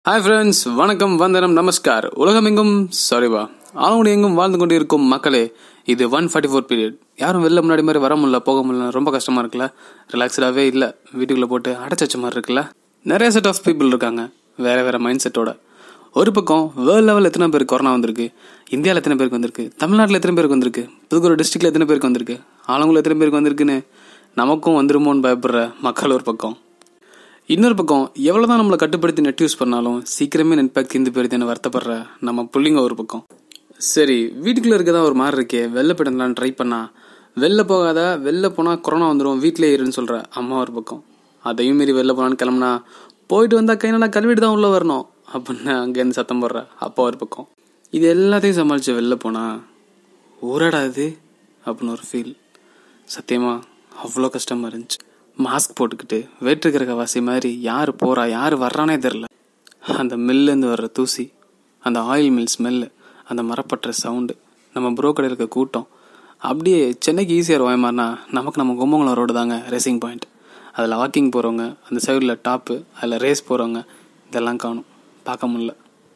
hi friends வணக்கம் வந்தனம் நமஸ்கார் உலகமெங்கும் சாரிவா ஆளுநர் எங்கும் வாழ்ந்து கொண்டிருக்கும் மக்களே இது ஒன் ஃபார்ட்டி ஃபோர் பீரியட் யாரும் வெளில முன்னாடி மாதிரி வர முடியல போக முடியல ரொம்ப கஷ்டமா இருக்குல்ல ரிலாக்ஸ்டாகவே இல்லை வீட்டுக்குள்ளே போட்டு அடைச்சு வச்ச மாதிரி இருக்குல்ல நிறைய செட் ஆஃப் பீப்புள் இருக்காங்க வேற வேற மைண்ட் செட்டோட ஒரு பக்கம் வேர்ல்ட் லெவல் எத்தனை பேர் கொரோனா வந்திருக்கு இந்தியாவில் எத்தனை பேருக்கு வந்திருக்கு தமிழ்நாட்டில் எத்தனை பேருக்கு வந்திருக்கு புதுக்கோட்டை டிஸ்ட்ரிக்ட்ல எத்தனை பேருக்கு வந்திருக்கு ஆலங்குளம் எத்தனை பேருக்கு வந்திருக்குன்னு நமக்கும் வந்துருமோன்னு பயப்படுற மக்கள் ஒரு பக்கம் இன்னொரு பக்கம் எவ்வளவுதான் நம்மளை கட்டுப்படுத்தி நெட் யூஸ் பண்ணாலும் சீக்கிரமே நெட் பேக் தீர்ந்து போயிருதுன்னு வருத்தப்படுற நம்ம புள்ளிங்க ஒரு பக்கம் சரி வீட்டுக்குள்ள இருக்கதான் ஒரு மாதிரி இருக்கே வெளில போயிடலாம் ட்ரை பண்ணா வெளில போகாத வெளில போனா கொரோனா வந்துடும் வீட்டிலே இருன்னு சொல்ற அம்மா ஒரு பக்கம் அதையும் மீறி வெளில போனான்னு கிளம்புனா போயிட்டு வந்தா கை நல்லா கழுவிட்டு தான் உள்ள வரணும் அப்படின்னு அங்கேருந்து சத்தம் போடுற அப்பா ஒரு பக்கம் இது எல்லாத்தையும் சமாளிச்சு வெளில போனா ஊரடா இது அப்படின்னு ஒரு ஃபீல் சத்தியமா அவ்வளோ கஷ்டமா இருந்துச்சு மாஸ்க் போட்டுக்கிட்டு வேற்றுக்கிற வாசி மாதிரி யார் போறா யார் வர்றானே தெரில அந்த மில்லேருந்து வர்ற தூசி அந்த ஆயில் மில் ஸ்மெல்லு அந்த மரப்பற்ற சவுண்டு நம்ம ப்ரோ கடையில் இருக்க கூட்டம் அப்படியே சென்னைக்கு ஈஸியாக வாய்மாறினா நமக்கு நம்ம கும்பகோணம் ரோடு தாங்க ரேசிங் பாயிண்ட் அதில் வாக்கிங் போகிறவங்க அந்த சைடில் டாப்பு அதில் ரேஸ் போகிறவங்க இதெல்லாம் காணும் பார்க்க முடியல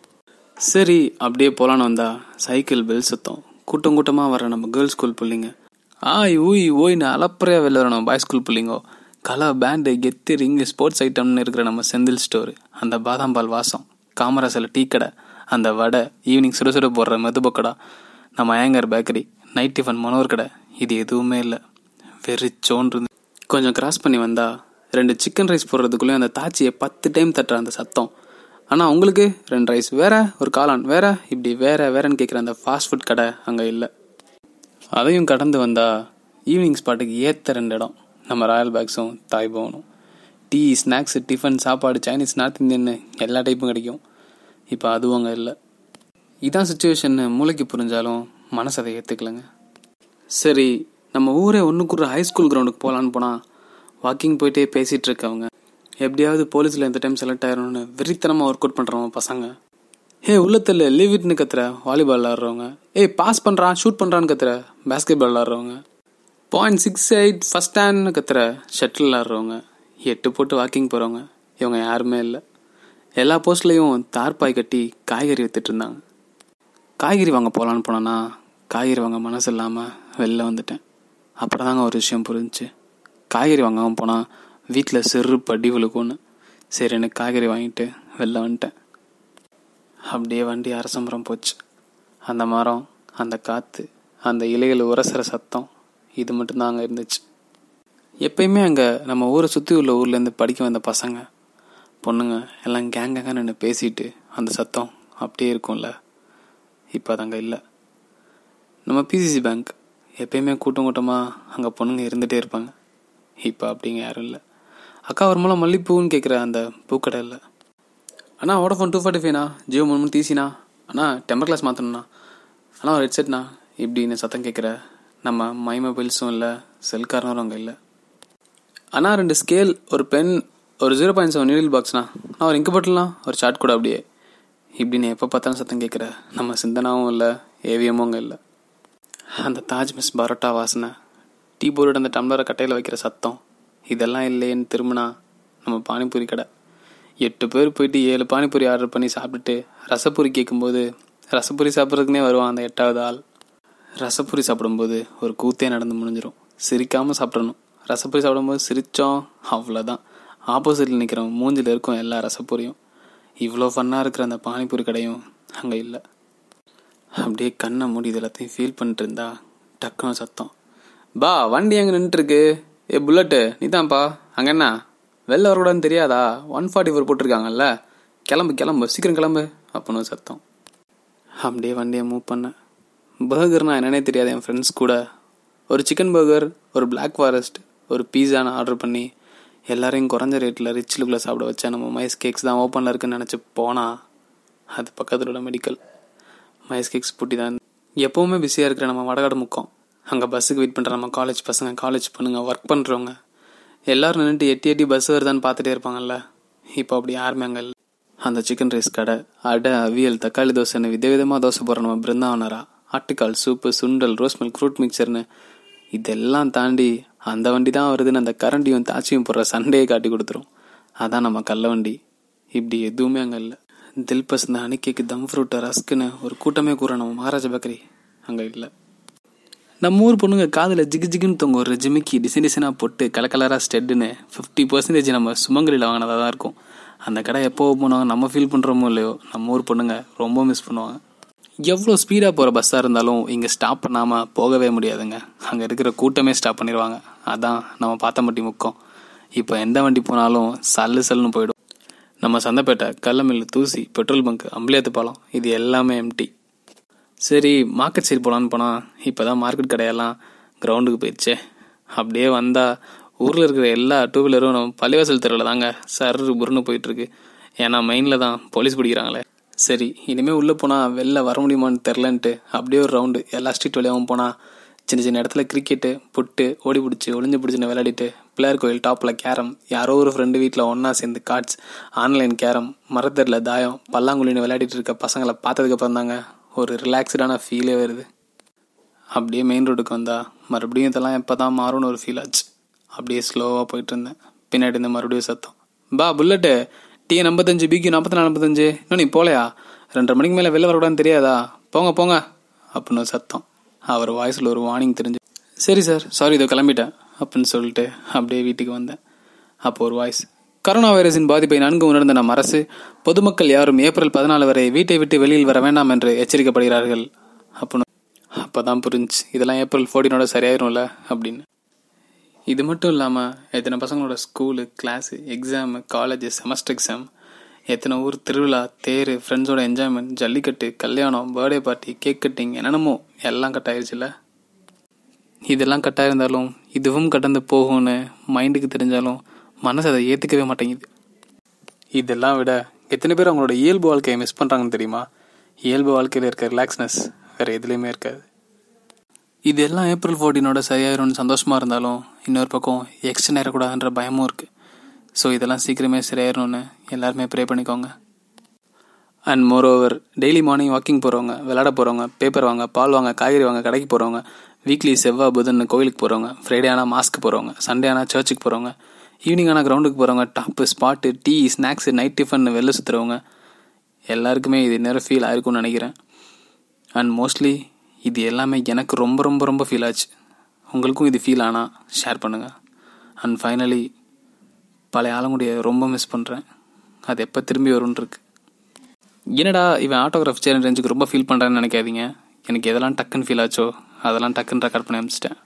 சரி அப்படியே போலான்னு வந்தா சைக்கிள் பெல் சுத்தம் கூட்டம் கூட்டமாக வர நம்ம கேர்ள்ஸ் ஸ்கூல் பிள்ளைங்க ஆய் ஊய் ஓய்னு அலப்பறையாக வெளில வர நம்ம பாய்ஸ் ஸ்கூல் பிள்ளைங்கோ கலர் பேண்டு கெத்து ரிங்கு ஸ்போர்ட்ஸ் ஐட்டம்னு இருக்கிற நம்ம செந்தில் ஸ்டோரு அந்த பாதாம் பால் வாசம் காமராசில் டீ கடை அந்த வடை ஈவினிங் சுட சுட போடுற மெதுபக்கடா நம்ம ஏங்கர் பேக்கரி நைட் டிஃபன் மனோர் கடை இது எதுவுமே இல்லை வெறிச்சோன்று கொஞ்சம் கிராஸ் பண்ணி வந்தா ரெண்டு சிக்கன் ரைஸ் போடுறதுக்குள்ளேயும் அந்த தாச்சியை பத்து டைம் தட்டுற அந்த சத்தம் ஆனால் உங்களுக்கு ரெண்டு ரைஸ் வேற ஒரு காளான் வேற இப்படி வேற வேறன்னு கேட்குற அந்த ஃபாஸ்ட் ஃபுட் கடை அங்கே இல்லை அதையும் கடந்து வந்தா ஈவினிங் ஸ்பாட்டுக்கு ஏற்ற ரெண்டு இடம் நம்ம ராயல் பேக்ஸும் தாய் பவனும் டீ ஸ்நாக்ஸ் டிஃபன் சாப்பாடு சைனீஸ் நார்த் இந்தியன் எல்லா டைப்பும் கிடைக்கும் இப்போ அதுவும் அங்கே இல்லை இதான் சுச்சுவேஷன் மூளைக்கு புரிஞ்சாலும் மனசு அதை ஏற்றுக்கலங்க சரி நம்ம ஊரே ஒன்றுக்குற ஹை ஸ்கூல் கிரவுண்டுக்கு போகலான்னு போனால் வாக்கிங் போயிட்டே பேசிகிட்டு இருக்கவங்க எப்படியாவது போலீஸில் இந்த டைம் செலக்ட் ஆயிரணும்னு வெறித்தனமாக ஒர்க் அவுட் பண்ணுறவங்க பசங்க ஹே உள்ளத்தில் லீவ் இட்னு கத்துற வாலிபால் விளாட்றவங்க ஏய் பாஸ் பண்ணுறான் ஷூட் பண்ணுறான்னு கத்துற பேஸ்கெட் பால் விளாட்றவங்க பாயிண்ட் சிக்ஸ் எயிட் ஃபஸ்ட் ஸ்டாண்ட்னு கத்துற ஷட்டில் விளாட்றவங்க எட்டு போட்டு வாக்கிங் போகிறவங்க இவங்க யாருமே இல்லை எல்லா போஸ்ட்லேயும் தார்பாய் கட்டி காய்கறி வித்துட்டு இருந்தாங்க காய்கறி வாங்க போகலான்னு போனேன்னா காய்கறி வாங்க மனசு இல்லாமல் வெளில வந்துட்டேன் அப்புறம் தாங்க ஒரு விஷயம் புரிஞ்சுச்சு காய்கறி வாங்காமல் போனால் வீட்டில் சிறு படி விழுக்கும்னு சரி எனக்கு காய்கறி வாங்கிட்டு வெளில வந்துட்டேன் அப்படியே வண்டி அரச மரம் போச்சு அந்த மரம் அந்த காற்று அந்த இலைகள் உரசுற சத்தம் இது மட்டும்தான் அங்கே இருந்துச்சு எப்பயுமே அங்கே நம்ம ஊரை சுற்றி உள்ள ஊர்லேருந்து படிக்க வந்த பசங்க பொண்ணுங்க எல்லாம் கேங்காக நின்று பேசிட்டு அந்த சத்தம் அப்படியே இருக்கும்ல இப்போ அது அங்கே இல்லை நம்ம பிசிசி பேங்க் எப்பயுமே கூட்டம் கூட்டமாக அங்கே பொண்ணுங்க இருந்துகிட்டே இருப்பாங்க இப்போ அப்படிங்க யாரும் இல்லை அக்கா ஒரு மூலம் மல்லிப்பூன்னு கேட்குற அந்த பூக்கடை இல்லை அண்ணா ஓடஃபோன் டூ ஃபார்ட்டி ஃபைவ்ண்ணா ஜியோ மூணு மூணு தீசிண்ணா அண்ணா டெம்பர் கிளாஸ் மாற்றணுண்ணா அண்ணா ஒரு ஹெட்செட்ண்ணா இப்படின்னு சத்தம் கேட்குற நம்ம மை மொபைல்ஸும் இல்லை செல் கார்னரும் அங்கே இல்லை அண்ணா ரெண்டு ஸ்கேல் ஒரு பென் ஒரு ஜீரோ பாயிண்ட் செவன் நீடில் பாக்ஸ்ண்ணா நான் ஒரு இங்கு பாட்டிலாம் ஒரு சாட் கூட அப்படியே இப்படின்னு எப்போ பார்த்தாலும் சத்தம் கேட்குற நம்ம சிந்தனாவும் இல்லை ஏவிஎம்மும் அங்கே இல்லை அந்த தாஜ் மிஸ் பரோட்டா வாசனை டீ போர்டு அந்த டம்ளரை கட்டையில் வைக்கிற சத்தம் இதெல்லாம் இல்லையேன்னு திரும்பினா நம்ம பானிபூரி கடை எட்டு பேர் போயிட்டு ஏழு பானிபூரி ஆர்டர் பண்ணி சாப்பிட்டுட்டு ரசப்பூரி கேட்கும்போது ரசப்பூரி சாப்பிட்றதுக்குனே வருவான் அந்த எட்டாவது ஆள் ரசப்பூரி சாப்பிடும்போது ஒரு கூத்தே நடந்து முடிஞ்சிடும் சிரிக்காமல் சாப்பிடணும் ரசப்பூரி சாப்பிடும்போது சிரித்தோம் அவ்வளோதான் ஆப்போசிட்டில் நிற்கிறோம் மூஞ்சில் இருக்கும் எல்லா ரசப்பூரியும் இவ்வளோ ஃபன்னாக இருக்கிற அந்த பானிபூரி கடையும் அங்கே இல்லை அப்படியே கண்ணை மூடி இது எல்லாத்தையும் ஃபீல் பண்ணிட்டு இருந்தா டக்குன்னு சத்தம் பா வண்டி அங்கே நின்றுருக்கு ஏ புல்லட்டு நீ தான்ப்பா அங்கே என்ன வெளில வரக்கூடாதுன்னு தெரியாதா ஒன் ஃபார்ட்டி ஃபோர் போட்டிருக்காங்கல்ல கிளம்பு கிளம்பு சீக்கிரம் கிளம்பு அப்படின்னு சத்தம் அப்படியே வண்டியை மூவ் பண்ணேன் பர்கர்னா என்னன்னே தெரியாது என் ஃப்ரெண்ட்ஸ் கூட ஒரு சிக்கன் பர்கர் ஒரு பிளாக் ஃபாரஸ்ட் ஒரு பீஸான்னு ஆர்டர் பண்ணி எல்லாரையும் குறைஞ்ச ரேட்டில் ரிச் லுக்கில் சாப்பிட வச்சேன் நம்ம மைஸ் கேக்ஸ் தான் ஓப்பனில் இருக்குன்னு நினச்சி போனா அது பக்கத்தில் உள்ள மெடிக்கல் மைஸ் கேக்ஸ் பூட்டி தான் எப்போவுமே பிஸியாக இருக்கிற நம்ம வடகாடு முக்கம் அங்கே பஸ்ஸுக்கு வெயிட் பண்ணுற நம்ம காலேஜ் பசங்க காலேஜ் பண்ணுங்க ஒர்க் பண்ணுறவங்க எல்லாரும் நின்றுட்டு எட்டி எட்டி பஸ் வருதான்னு பார்த்துட்டே இருப்பாங்கல்ல இப்போ அப்படி யாருமே அங்கே இல்லை அந்த சிக்கன் ரைஸ் கடை அடை அவியல் தக்காளி தோசைன்னு விதவிதமாக தோசை போடுற நம்ம பிருந்தாவனரா ஆட்டுக்கால் சூப்பு சுண்டல் ரோஸ் மில்க் ஃப்ரூட் மிக்சர்னு இதெல்லாம் தாண்டி அந்த வண்டி தான் வருதுன்னு அந்த கரண்டியும் தாச்சியும் போடுற சண்டையை காட்டி கொடுத்துரும் அதான் நம்ம கள்ள வண்டி இப்படி எதுவுமே அங்கே இல்லை தில் பசந்த அணிக்கைக்கு தம் ஃப்ரூட்டு ரஸ்க்குன்னு ஒரு கூட்டமே கூற நம்ம மகாராஜா பேக்கரி அங்கே இல்லை நம்ம ஊர் பொண்ணுங்க காதில் ஜிகு ஜிகுன்னு தொங்க ஒரு ஜிமிக்கி டிசைன் டிசைனாக போட்டு கலர் கலராக ஸ்டெட்டுன்னு ஃபிஃப்டி பர்சன்டேஜ் நம்ம சுமங்கலியில் வாங்கினதாக தான் இருக்கும் அந்த கடை எப்போ போனாங்க நம்ம ஃபீல் பண்ணுறோமோ இல்லையோ நம்ம ஊர் பொண்ணுங்க ரொம்ப மிஸ் பண்ணுவாங்க எவ்வளோ ஸ்பீடாக போகிற பஸ்ஸாக இருந்தாலும் இங்கே ஸ்டாப் பண்ணாமல் போகவே முடியாதுங்க அங்கே இருக்கிற கூட்டமே ஸ்டாப் பண்ணிடுவாங்க அதான் நம்ம பார்த்த மட்டி முக்கம் இப்போ எந்த வண்டி போனாலும் சல்லு சல்லுன்னு போயிடும் நம்ம சந்தைப்பேட்டை கல்லமில் தூசி பெட்ரோல் பங்க் அம்பளியாத்து பாலம் இது எல்லாமே எம்டி சரி மார்க்கெட் சைடு போகலான்னு போனால் இப்போ தான் மார்க்கெட் கடையெல்லாம் கிரவுண்டுக்கு போயிடுச்சே அப்படியே வந்தால் ஊரில் இருக்கிற எல்லா டூ வீலரும் நம்ம பள்ளிவாசல் தெருவில் தாங்க சர் புருன்னு போயிட்டுருக்கு ஏன்னா மெயினில் தான் போலீஸ் பிடிக்கிறாங்களே சரி இனிமேல் உள்ளே போனால் வெளில வர முடியுமான்னு தெரிலன்ட்டு அப்படியே ஒரு ரவுண்டு எல்லா ஸ்ட்ரீட் வழியாகவும் போனால் சின்ன சின்ன இடத்துல கிரிக்கெட்டு புட்டு ஓடி பிடிச்சி ஒளிஞ்சு பிடிச்சின்னு விளையாடிட்டு பிள்ளையார் கோயில் டாப்பில் கேரம் யாரோ ஒரு ஃப்ரெண்டு வீட்டில் ஒன்றா சேர்ந்து கார்ட்ஸ் ஆன்லைன் கேரம் மரத்தரில் தாயம் பல்லாங்குழின்னு விளையாடிட்டு இருக்க பசங்களை பார்த்ததுக்கப்புறம் தாங்க ஒரு ரிலாக்ஸ்டான ஃபீலே வருது அப்படியே மெயின் ரோடுக்கு வந்தா மறுபடியும் இதெல்லாம் எப்போ தான் மாறும்னு ஒரு ஃபீல் ஆச்சு அப்படியே ஸ்லோவாக போயிட்டு இருந்தேன் பின்னாடி இந்த மறுபடியும் சத்தம் பா புல்லட்டு டி ஐம்பத்தஞ்சு பிக்கு நாற்பத்தி நாலு ஐம்பத்தஞ்சு இன்னும் நீ போலையா ரெண்டரை மணிக்கு மேலே வெளில வரக்கூடாதுன்னு தெரியாதா போங்க போங்க அப்படின்னு ஒரு சத்தம் அவர் வாய்ஸில் ஒரு வார்னிங் தெரிஞ்சு சரி சார் சாரி இதோ கிளம்பிட்டேன் அப்படின்னு சொல்லிட்டு அப்படியே வீட்டுக்கு வந்தேன் அப்போ ஒரு வாய்ஸ் கரோனா வைரஸின் பாதிப்பை நன்கு உணர்ந்த நம் அரசு பொதுமக்கள் யாரும் ஏப்ரல் பதினாலு வரை வீட்டை விட்டு வெளியில் வர வேண்டாம் என்று எச்சரிக்கப்படுகிறார்கள் அப்படின்னு அப்பதான் புரிஞ்சு இதெல்லாம் ஏப்ரல் ஃபோர்டீனோட சரியாயிரும்ல அப்படின்னு இது மட்டும் இல்லாமல் எத்தனை பசங்களோட school class exam college semester exam எத்தனை ஊர் திருவிழா தேர் ஃப்ரெண்ட்ஸோட என்ஜாய்மெண்ட் ஜல்லிக்கட்டு கல்யாணம் பர்த்டே பார்ட்டி கேக் கட்டிங் என்னென்னமோ எல்லாம் கட் ஆயிருச்சுல்ல இதெல்லாம் கட்டாக இருந்தாலும் இதுவும் கடந்து போகும்னு மைண்டுக்கு தெரிஞ்சாலும் மனசு அதை ஏற்றுக்கவே மாட்டேங்குது இதெல்லாம் விட எத்தனை பேர் அவங்களோட இயல்பு வாழ்க்கையை மிஸ் பண்ணுறாங்கன்னு தெரியுமா இயல்பு வாழ்க்கையில் இருக்க ரிலாக்ஸ்னஸ் வேறு எதுலேயுமே இருக்காது இதெல்லாம் ஏப்ரல் ஃபோர்டீனோட சரியாயிரும்னு சந்தோஷமாக இருந்தாலும் இன்னொரு பக்கம் எக்ஸ்டன் ஆயிடக்கூடாதுன்ற பயமும் இருக்குது ஸோ இதெல்லாம் சீக்கிரமே சரியாயிரும்னு எல்லாருமே ப்ரே பண்ணிக்கோங்க and moreover daily morning walking போகிறவங்க விளையாட போகிறவங்க பேப்பர் வாங்க பால் வாங்க காய்கறி வாங்க கடைக்கு போகிறவங்க வீக்லி செவ்வாய் புதன் கோயிலுக்கு போகிறவங்க ஃப்ரைடே ஆனால் மாஸ்க்கு போகிறவங்க சண்டே ஆனால் சர்ச்சுக்கு போகிறவங்க ஈவினிங் ஆனால் கிரவுண்டுக்கு போகிறவங்க top spot tea snacks night tiffin வெளில சுற்றுறவங்க எல்லாருக்குமே இது நேரம் ஃபீல் ஆயிருக்கும்னு நினைக்கிறேன் அண்ட் மோஸ்ட்லி இது எல்லாமே எனக்கு ரொம்ப ரொம்ப ரொம்ப ஃபீல் ஆச்சு உங்களுக்கும் இது ஃபீல் ஆனால் ஷேர் பண்ணுங்கள் அண்ட் ஃபைனலி பழைய ஆளுங்களுடைய ரொம்ப மிஸ் பண்ணுறேன் அது எப்போ திரும்பி வரும்னு இருக்கு என்னடா இவன் ஆட்டோகிராஃப் சேரன் ரேஞ்சுக்கு ரொம்ப ஃபீல் பண்ணுறான்னு நினைக்காதீங்க எனக்கு எதெல்லாம் டக்குன்னு ஃபீல் ஆச்சோ அதெல்லாம் டக்குன்னு ரெக்கார்ட் பண்ணி அனுப்பிச்சிட்டேன்